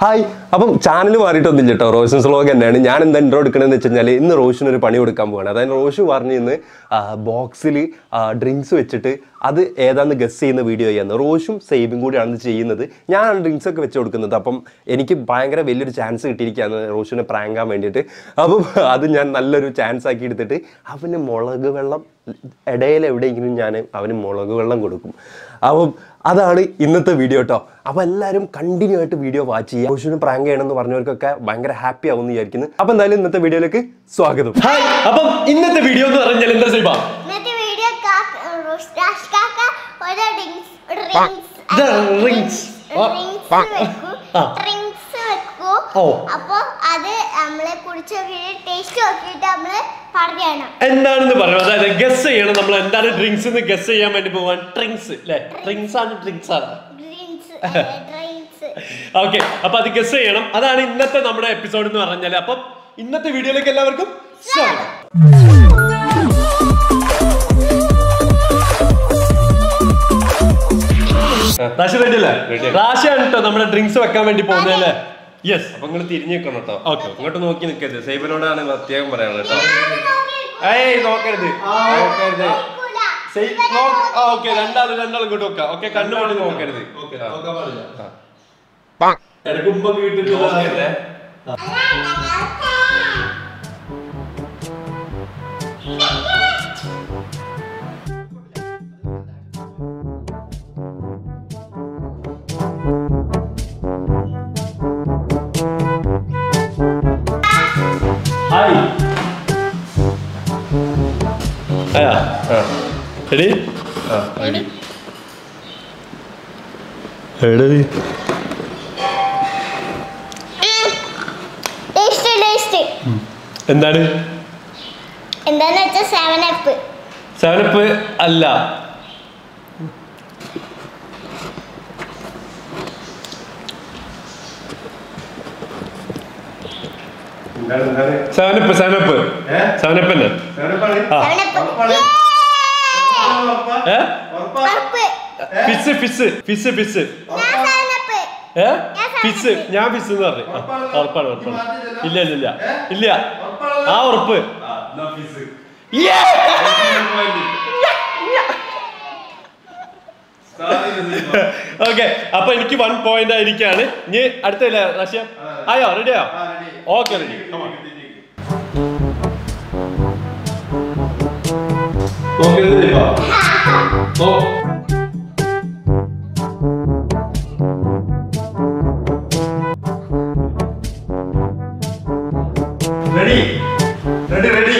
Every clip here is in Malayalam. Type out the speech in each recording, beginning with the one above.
ഹായ് അപ്പം ചാനൽ മാറിയിട്ടൊന്നുമില്ല കേട്ടോ റോഷൻസ് വ്ളോഗ് തന്നെയാണ് ഞാൻ എന്താ ഇൻട്രോ എടുക്കണമെന്ന് വെച്ച് കഴിഞ്ഞാൽ ഇന്ന് റോഷന് ഒരു പണി കൊടുക്കാൻ പോവാണ് അതായത് റോഷ് പറഞ്ഞ് ഇന്ന് ബോക്സിൽ ഡ്രിങ്ക്സ് വെച്ചിട്ട് അത് ഏതാന്ന് ഗസ് ചെയ്യുന്ന വീഡിയോ ചെയ്യാന്ന് റോഷും സെയ്ബും കൂടിയാണ് ഇത് ചെയ്യുന്നത് ഞാനാണ് ഡ്രിങ്ക്സ് ഒക്കെ വെച്ച് കൊടുക്കുന്നത് അപ്പം എനിക്ക് ഭയങ്കര വലിയൊരു ചാൻസ് കിട്ടിയിരിക്കുകയാണ് റോഷുനെ പ്രാങ്കാൻ വേണ്ടിയിട്ട് അപ്പം അത് ഞാൻ നല്ലൊരു ചാൻസ് ആക്കി എടുത്തിട്ട് അവന് മുളക് വെള്ളം ഇടയിൽ എവിടെയെങ്കിലും ഞാൻ അവന് മുളക് വെള്ളം കൊടുക്കും അപ്പം അതാണ് ഇന്നത്തെ വീഡിയോ കേട്ടോ അപ്പോൾ എല്ലാവരും കണ്ടിന്യൂ ആയിട്ട് വീഡിയോ വാച്ച് ചെയ്യുക റോഷുന് പ്രാങ്ക് ചെയ്യണമെന്ന് പറഞ്ഞവർക്കൊക്കെ ഭയങ്കര ഹാപ്പി ആവും എന്ന് വിചാരിക്കുന്നു അപ്പോൾ എന്തായാലും ഇന്നത്തെ വീഡിയോയിലേക്ക് സ്വാഗതം ഹായ് അപ്പം ഇന്നത്തെ വീഡിയോ എന്ന് പറഞ്ഞാൽ എന്താ സൈബ ഇന്നത്തെ വീഡിയോ കാക്ക റോസ്റ്റാഷ് കാക്ക ഒരു ഡ്രിങ്ക്സ് ഡ്രിങ്ക്സ് ഇത് drinks. ആ. ഡ്രിങ്ക്സ് വെക്കൂ ആ. ഡ്രിങ്ക്സ് വെക്കൂ ഓ. അപ്പൊ അത് നമ്മളെ കുടിച്ച് ടേസ്റ്റ് നോക്കിയിട്ട് നമ്മള് പറയണം എന്താണെന്ന് പറയുന്നത് അതായത് ഗസ് ചെയ്യണം നമ്മൾ എന്താണ് ഡ്രിങ്ക്സ് എന്ന് ഗസ് ചെയ്യാൻ വേണ്ടി പോവാൻ ഡ്രിങ്ക്സ് അല്ലേ ഡ്രിങ്ക്സ് ആണ് ഡ്രിങ്ക്സ് ആണ് ഡ്രിങ്ക്സ് ഡ്രിങ്ക്സ് ഓക്കെ അപ്പൊ അത് ഗസ് ചെയ്യണം അതാണ് ഇന്നത്തെ നമ്മുടെ എപ്പിസോഡ് എന്ന് പറഞ്ഞാൽ അപ്പം ഇന്നത്തെ വീഡിയോയിലേക്ക് എല്ലാവർക്കും സ്വാഗതം റാഷി റെഡി അല്ലേ റാഷിയാണ് കേട്ടോ നമ്മുടെ ഡ്രിങ്ക്സ് വെക്കാൻ വേണ്ടി പോകുന്നത് അല്ലേ യെസ് അപ്പൊ നിങ്ങൾ തിരിഞ്ഞു നിൽക്കണം കേട്ടോ ഓക്കെ ഇങ്ങോട്ട് നോക്കി നിൽക്കരുത് സൈബിനോടാണ് പ്രത്യേകം പറയാനുള്ളത് കേട്ടോ ഏയ് നോക്കരുത് നോക്കരുത് ഓക്കെ രണ്ടാളും രണ്ടാളും ഇങ്ങോട്ട് വെക്കാം ഓക്കെ കണ്ണുകൊണ്ട് നോക്കരുത് ഇടയ്ക്ക് ഉമ്മ വീട്ടിൽ ഹായ് അയാ റെഡി എടേ ടേസ്റ്റ് ടേസ്റ്റ് എന്താണ് എന്താന്ന് വെച്ചാൽ സെവൻ അപ്പ് സെവനപ്പ് അല്ല സെവനപ്പ് സെവനപ്പ് സെവനപ്പ് തന്നെ ആ സെവൻ അപ്പ് ഏ ഉറപ്പ് ഫിസ് ഫിസ് ഫിസ് ഫിസ് ഞാൻ സെവൻ അപ്പ് ഏ ഫിസ് ഞാൻ ഫിസ് എന്ന് പറഞ്ഞു ആ, ഉറപ്പാണ് ഉറപ്പാണ് ഇല്ല ഇല്ല ഇല്ല ഇല്ല ആ ഉറപ്പ് Yeah! ഓക്കെ അപ്പൊ എനിക്ക് വൺ പോയിന്റ് ആയിരിക്കാണ് ഇനി അടുത്തല്ല റഷ്യ ആയോ റെഡിയോ okay ready ready ready ready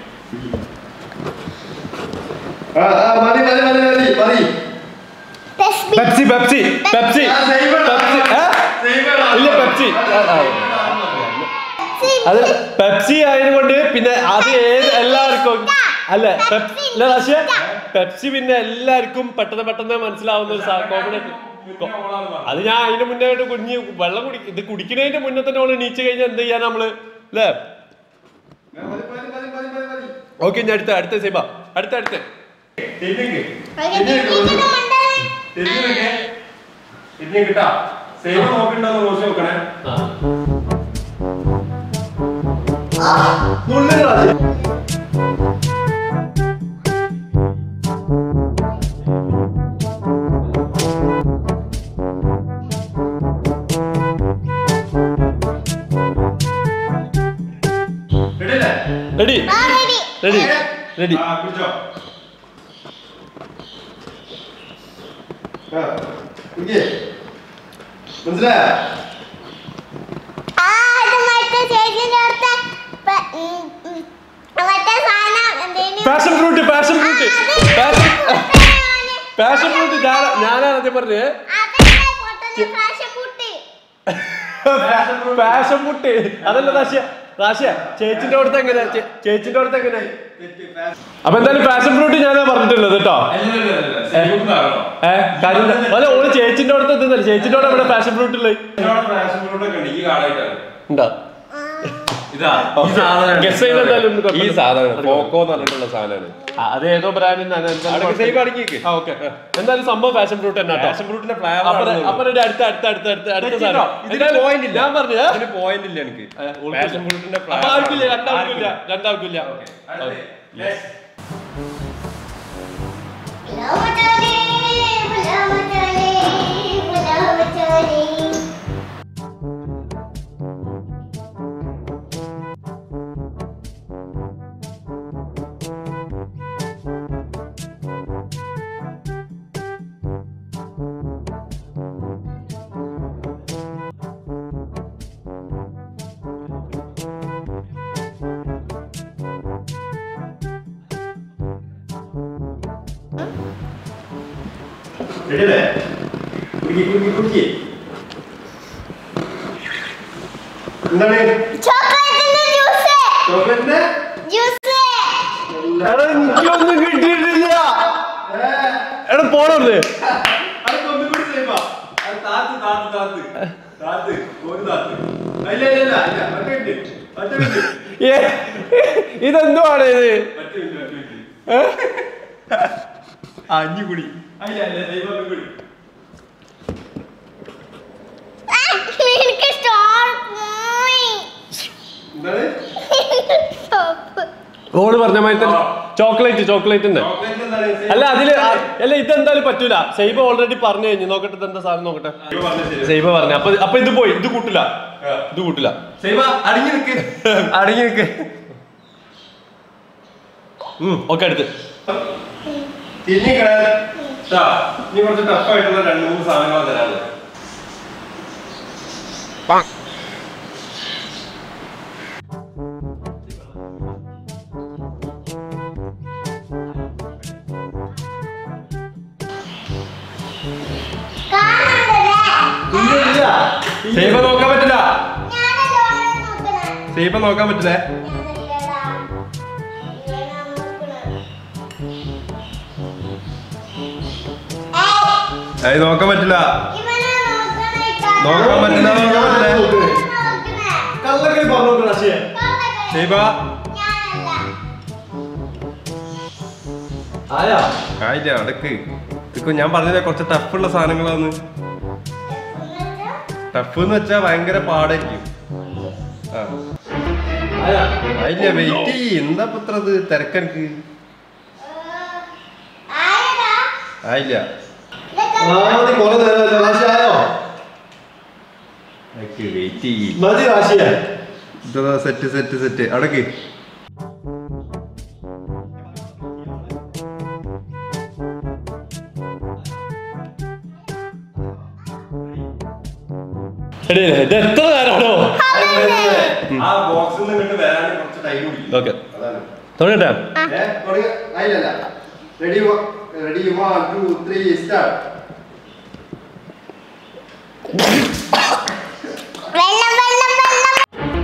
മതി മതി മതി മതി മതി ടെസ്റ്റ് പെപ്സി പെപ്സി പെപ്സി ആ, save ആണ്. പെപ്സി ഏ? Save ആണ്. ഇല്ല പെപ്സി ആ, ആ. അത് പെപ്സി ആയതുകൊണ്ട് പിന്നെ അത് ഏത് എല്ലാവർക്കും അല്ല പെപ്സി ഇല്ല റഷ്യ പെപ്സി പിന്നെ എല്ലാവർക്കും പെട്ടെന്ന് പെട്ടെന്ന് മനസ്സിലാവുന്ന ഒരു കോമഡി അത് ഞാൻ അതിന് മുന്നേ ആയിട്ട് കുഞ്ഞ് വെള്ളം കുടി ഇത് കുടിക്കുന്നതിന്റെ മുന്നേ തന്നെ അവള് നീച്ച് കഴിഞ്ഞാൽ എന്ത് ചെയ്യാൻ നമ്മള് അല്ലേ മതി, മതി, മതി, മതി, മതി, മതി. ഓക്കെ ഞാൻ അടുത്ത അടുത്ത സേബ അടുത്ത അടുത്ത തിരിഞ്ഞിക്ക്. തിരിഞ്ഞിട്ട് തിരിഞ്ഞിക്ക്. തിരിഞ്ഞ് കിട്ടാ സേവ് നോക്കിണ്ടോന്ന് നോക്കി നോക്കണേ റെഡി ആ റെഡി റെഡി റെഡി ആ, കുടിച്ചോ. ആ, കുടിക്ക്. മനസ്സിലായോ ആ അത് മറ്റേ ചേച്ചിന്റെ അടുത്ത പ- ഉം, ഉം, മറ്റേ സാധനം എന്തേനു? പാഷൻ ഫ്രൂട്ട് പാഷൻ ഫ്രൂട്ട് ആ, അത് ഞാന് പാഷൻ ഫ്രൂട്ട് ഞാൻ ഞാനാണ് ആദ്യം പറഞ്ഞത് അതല്ലേ പൊട്ടുന്ന പ്രാവശ്യം കുട്ടി. പാഷൻ ഫ്രൂട്ട് അതല്ല റാഷ്യ റാഷ്യ ചേച്ചിന്റെ അടുത്ത് എങ്ങനെ ചേ- ചേച്ചിന്റെ അടുത്ത് എങ്ങനെ അപ്പൊ എന്തായാലും പാഷൻ ഫ്രൂട്ട് ഞാനാ പറഞ്ഞിട്ടുള്ളത് കേട്ടോ ഏ കാര്യം എന്താ? അല്ല ഓള് ചേച്ചിന്റെ അടുത്ത് എത്തുന്നില്ല ചേച്ചിന്റെ അവിടെ ഇവിടെ പാഷൻ ഫ്രൂട്ട് ഉള്ളത് ഉണ്ടോ ആ, Guess ചെയ്താൽ എന്തായാലും ഒന്നും ഈ കുഴപ്പമില്ല. സാധനം പോക്കോ എന്ന് പറഞ്ഞിട്ടുള്ള സാധനമാണ് ആ, അത് ഏതോ ബ്രാൻഡിന്റെ സൈബ് അടക്കിക്ക് എന്തായാലും സംഭവം ഫാഷൻ ഫ്രൂട്ട് തന്നെ കേട്ടോ. പാഷൻ ഫ്രൂട്ടിന്റെ ഫ്ലേവർ അപ്പൊ അപ്പൊ ഒരു അടുത്ത അടുത്ത അടുത്ത അടുത്ത അടുത്ത തെറ്റിട്ടോ? സാധനം ഇതിന് എന്തായാലും point ഇല്ല. ഞാൻ പറഞ്ഞു ഏ? ഇതിന് പോയിന്റ് ഇല്ല എനിക്ക് ഏ, ഉൾക്കൊള്ളു. പാഷൻ ഫ്രൂട്ടിന്റെ അപ്പൊ ആർക്കില്ല രണ്ടാൾക്കില്ല രണ്ടാൾക്കില്ല പുലാവച്ചാലേ, പുലാവച്ചാലേ, പുലാവച്ചാലേ. എന്താണ് ചോക്ലേറ്റിന്റെ ജ്യൂസ് ചോക്ലേറ്റിന്റെ ജ്യൂസ് എടാ എനിക്കൊന്നും കിട്ടിയിട്ടില്ല എടാ പോണല്ലേ ഇതെന്തുവാണ് ഇത് അഞ്ഞുകുടി എനിക്ക് സ്റ്റാർ പോയി എന്താണ് സ്റ്റോപ്പ് ഓള് പറഞ്ഞ മാതിരി തന്നെ ചോക്ലേറ്റ് ചോക്ലേറ്റ് തന്നെ ചോക്ലേറ്റ് എന്താണ് അല്ല അതില് ആ- അല്ല ഇതെന്തായാലും പറ്റൂല സൈബ ഓൾറെഡി പറഞ്ഞു കഴിഞ്ഞു നോക്കട്ടെ ഇതെന്താ സാധനം നോക്കട്ടെ സൈബ പറഞ്ഞത് ശരി. സൈബ പറഞ്ഞു അപ്പൊ അപ്പൊ ഇത് പോയി ഇത് കൂട്ടില്ല ഇത് കൂട്ടില്ല സൈബ അടങ്ങി നിക്ക് അടങ്ങി നിക്ക് ഓക്കെ അടുത്ത് തിരിഞ്ഞിക്കണേ ട്ടാ, ഇനി കുറച്ച് ടഫ് ആയിട്ടുള്ള രണ്ട് മൂന്ന് സാധനങ്ങൾ തരാണ് കാണണ്ടല്ലേ സൈബ നോക്കാൻ പറ്റില്ല ഞാനല്ലേ നോക്കണേ സൈബ നോക്കാൻ പറ്റില്ലേ ഞാനല്ലേടാ ഇവനാ നോക്കണേ ഏയ് അത് നോക്കാൻ പറ്റില്ല ഇവനാ നോക്കണേ നോക്കാൻ പറ്റില്ല നോക്കാൻ പറ്റില്ല നോക്കണേ കള്ളക്കറി പറഞ്ഞു റഷിയ കള്ളക്കളി. സൈബ ഞാനല്ല ആയാ ആയില്ല അടക്ക് ഇതൊക്കെ ഞാൻ പറഞ്ഞില്ലേ കുറച്ച് ടഫുള്ള സാധനങ്ങളാന്ന് എന്നുവെച്ചാ ടഫ് എന്ന് വെച്ചാ ഭയങ്കര പാടായിരിക്കും ആ ആയാ ആയില്ല വെയിറ്റ് ചെയ്യ് എന്താ പത്ര ഇത് തിരക്കെനിക്ക് ആയടാ ആയില്ല ഇതൊക്കെ കൊറേ നേരം റാശി ആയോ വെയിറ്റ് ചെയ്യ് മതി റാശിയ ഇതാ സെറ്റ് സെറ്റ് സെറ്റ് അടക്ക് എടേ ഇത് എത്ര നേരമാണോ ആ ബോക്സിൽ നിന്ന് വരാൻ കുറച്ച് ടൈം പിടിക്കും ഓക്കെ അതാണ് തുടങ്ങട്ടെ ready ready one two three start വെള്ളം വെള്ളം വെള്ളം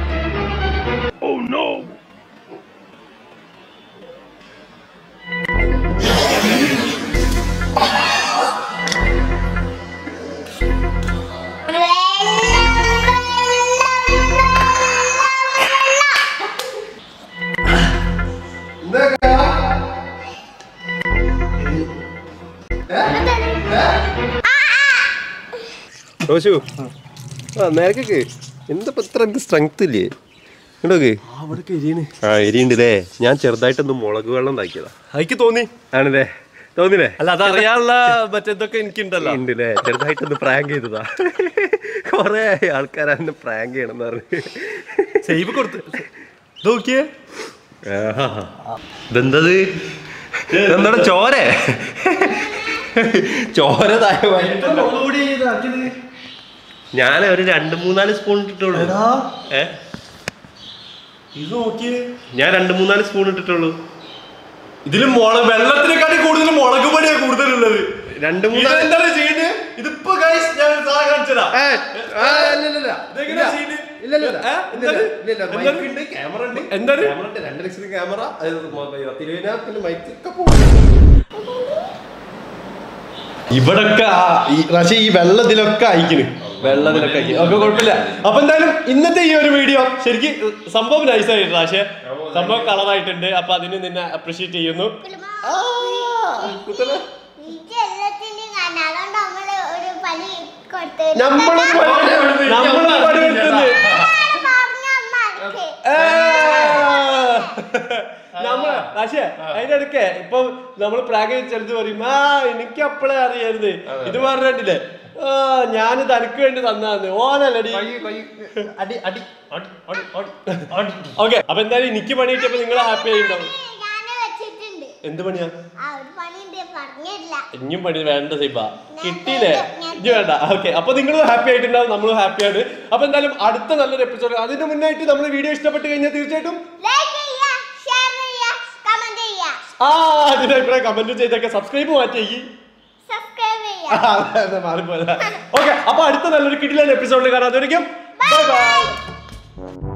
റോഷു ആ നേരക്ക് എന്താ ഇത്ര എനിക്ക് സ്ട്രെങ്ത് ഇല്ലേ ഇങ്ങോട്ടോക്ക് അവിടെ കരിയാണ് ആ എരിയുണ്ട് അല്ലേ ഞാൻ ചെറുതായിട്ടൊന്ന് മുളക് വെള്ളം ഉണ്ടാക്കിയതാ എനിക്ക് തോന്നി ആണല്ലേ തോന്നില്ലേ അല്ല അതറിയാനുള്ള മറ്റേതൊക്കെ എനിക്കുണ്ടല്ലോ ഉണ്ടല്ലേ ചെറുതായിട്ടൊന്ന് പ്രാങ്ക് ചെയ്തതാ കൊറേ ആൾക്കാർ എന്നെ പ്രാങ്ക് ചെയ്യണം പറഞ്ഞു സേവ് കൊടുത്ത് നോക്കിയേ ഇതെന്തത് ഇതെന്താ ചോര ചോര താഴെ ഞാൻ ഒരു രണ്ട് മൂന്നാല് സ്പൂൺ ഇട്ടിട്ടുള്ളൂ ഏ ഇത് നോക്കിയേ ഞാൻ രണ്ട് മൂന്നാല് സ്പൂൺ ഇട്ടിട്ടുള്ളൂ ഇതില് മുളക് വെള്ളത്തിനെക്കാട്ടി കൂടുതൽ മുളക് പൊടിയാ കൂടുതലുള്ളത് രണ്ട് മൂന്നാല് ഇതെന്താണ് ചെയ്യുന്നത് ഇതിപ്പോ guys ഞാൻ ഒരു സാധനം കാണിച്ചുതരാം. ഏ, ആ, ഇല്ലില്ലില്ല. ഇതെങ്ങനെയാ ഇല്ല. ചെയ്യുന്നത്? ഇല്ലില്ലില്ല. ഏ? ഇല്ലില്ല. എന്താണ്? ഇല്ലില്ല. എന്താണ്? mic ഉണ്ട്, camera ഉണ്ട്. എന്താണ്? camera ഉണ്ട്, രണ്ട് ലക്ഷം ക്യാമറ പത്തിരുപതിനായിരത്തിന്റെ മൈക്ക് ഒക്കെ പോകും ഇവിടൊക്കെ ആ- ഈ പക്ഷേ ഈ വെള്ളത്തിലൊക്കെ അയക്കണ് വെള്ളത്തിലൊക്കെ ആക്കി. ഒക്കെ കുഴപ്പമില്ല അപ്പൊ എന്തായാലും ഇന്നത്തെ ഈ ഒരു വീഡിയോ ശരിക്കും സംഭവം നൈസായിട്ട് പക്ഷേ സംഭവം കളറായിട്ടുണ്ട് അപ്പൊ അതിന് നിന്നെ അപ്രീഷിയേറ്റ് ചെയ്യുന്നു ആ, കുട്ടനെ. ഇത് എല്ലാത്തിന്റെയും കാരണം അതുകൊണ്ട് നമ്മള് ഒരു പണി കൊടുത്തു നമ്മള് പണി- നമ്മള് പണിയെടുക്കുന്നത് പറഞ്ഞ അമ്മക്ക് നമ്മള് പക്ഷേ അതിന്റെ ഇടയ്ക്ക് ഇപ്പൊ നമ്മള് പ്രാഗ് ചെലുത്ത് പറയും ആ എനിക്ക് അപ്പളേ അറിയരുത് ഇത് പറഞ്ഞിട്ടില്ലേ ആ ഞാൻ തനിക്ക് വേണ്ടി തന്നാന്ന് ഓനല്ലടി ഓക്കെ അപ്പൊ എന്തായാലും എനിക്ക് പണിയിട്ടപ്പോ നിങ്ങൾ ഹാപ്പി ആയിണ്ടാവും ഞാന് വെച്ചിട്ടുണ്ട് എന്ത് പണിയാ ആ ഒരു പണി ഉണ്ട് പറഞ്ഞില്ല ഇനിയും പണി വേണ്ട സൈബ കിട്ടിയില്ലേ ഇനി വേണ്ട ഓക്കെ അപ്പൊ നിങ്ങൾ ഹാപ്പി ആയിട്ടുണ്ടാവും നമ്മളും ഹാപ്പിയാണ് അപ്പൊ എന്തായാലും അടുത്ത നല്ലൊരു എപ്പിസോഡ് അതിന് മുന്നായിട്ട് നമ്മൾ വീഡിയോ ഇഷ്ടപ്പെട്ട് കഴിഞ്ഞാൽ തീർച്ചയായിട്ടും ലൈക്ക് ചെയ്യുക ഷെയർ ചെയ്യുക കമന്റ് ചെയ്യുക ആ അതിന്റെ അഭിപ്രായം കമന്റ് ചെയ്തൊക്കെ സബ്സ്ക്രൈബ് മാറ്റി സബ്സ്ക്രൈബ് ചെയ്യുക മാറിപ്പോയതാ ഓക്കെ അപ്പൊ അടുത്ത നല്ലൊരു കിടിലൻ എപ്പിസോഡിൽ കാണാൻ ബൈ ബൈ